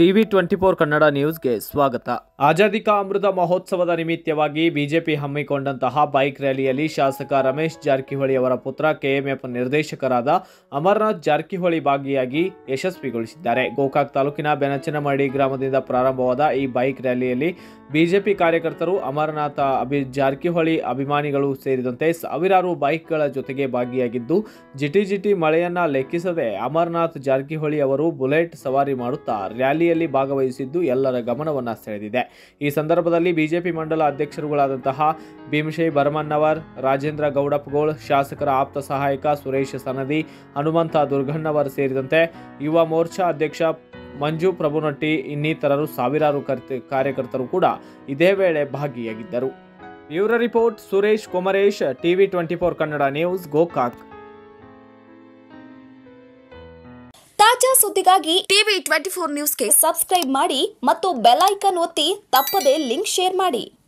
TV twenty four Kannada ನ್ಯೂಸ್ಗೆ ಸ್ವಾಗತ ಆಜಾದಿ ಕಾ ಅಮೃತ ಮಹೋತ್ಸವದ ನಿಮಿತ್ತವಾಗಿ ಬಿಜೆಪಿ ಹಮ್ಮಿಕೊಂಡಂತಹ ಬೈಕ್ ರ್ಯಾಲಿಯಲ್ಲಿ ಶಾಸಕ ರಮೇಶ್ ಜಾರಕಿಹೊಳಿ ಅವರ ಪುತ್ರ ಕೆಎಂಎಫ್ ನಿರ್ದೇಶಕರಾದ ಅಮರನಾಥ್ ಜಾರಕಿಹೊಳಿ ಭಾಗಿಯಾಗಿ ಯಶಸ್ವಿಗೊಳಿಸಿದ್ದಾರೆ ಗೋಕಾಕ್ ತಾಲೂಕಿನ ಬೆನಚನಮಡಿ ಗ್ರಾಮದಿಂದ ಪ್ರಾರಂಭವಾದ ಈ ಬೈಕ್ ರ್ಯಾಲಿಯಲ್ಲಿ ಬಿಜೆಪಿ ಕಾರ್ಯಕರ್ತರು ಅಮರನಾಥ ಅಭಿ ಜಾರಕಿಹೊಳಿ ಅಭಿಮಾನಿಗಳು ಸೇರಿದಂತೆ ಸಾವಿರಾರು ಬೈಕ್ಗಳ ಜೊತೆಗೆ ಭಾಗಿಯಾಗಿದ್ದು ಜಿಟಿ ಜಿಟಿ ಮಳೆಯನ್ನ ಲೆಕ್ಕಿಸದೆ ಅಮರನಾಥ್ ಜಾರಕಿಹೊಳಿ ಅವರು ಬುಲೆಟ್ ಸವಾರಿ ಮಾಡುತ್ತಾ ರ್ಯಾಲಿಯಲ್ಲಿ ಭಾಗವಹಿಸಿದ್ದು ಎಲ್ಲರ ಗಮನವನ್ನ ಸೆಳೆದಿದೆ ಈ ಸಂದರ್ಭದಲ್ಲಿ ಬಿಜೆಪಿ ಮಂಡಲ ಅಧ್ಯಕ್ಷರುಗಳಾದಂತಹ ಭೀಮಶೈ ಭರಮಣ್ಣವರ್ ರಾಜೇಂದ್ರ ಗೌಡಪ್ಪಗೋಳ್ ಶಾಸಕರ ಆಪ್ತ ಸಹಾಯಕ ಸುರೇಶ್ ಸನದಿ ಹನುಮಂತ ದುರ್ಗಣ್ಣವರ್ ಸೇರಿದಂತೆ ಯುವ ಮೋರ್ಚಾ ಅಧ್ಯಕ್ಷ ಮಂಜು ಪ್ರಭುನಟ್ಟಿ ಇನ್ನಿತರರು ಸಾವಿರಾರು ಕರ್ತ- ಕಾರ್ಯಕರ್ತರು ಕೂಡ ಇದೇ ವೇಳೆ ಭಾಗಿಯಾಗಿದ್ದರು bureau report Suresh Komaresh TV twenty four Kannada news Gokak ತಾಜಾ ಸುದ್ದಿಗಾಗಿ ಟಿವಿ ಟ್ವೆಂಟಿ ಫೋರ್ ನ್ಯೂಸ್ಗೆ ಸಬ್ಸ್ಕ್ರೈಬ್ ಮಾಡಿ ಮತ್ತು ಬೆಲ್ ಐಕಾನ್ ಒತ್ತಿ ತಪ್ಪದೇ ಲಿಂಕ್ ಶೇರ್ ಮಾಡಿ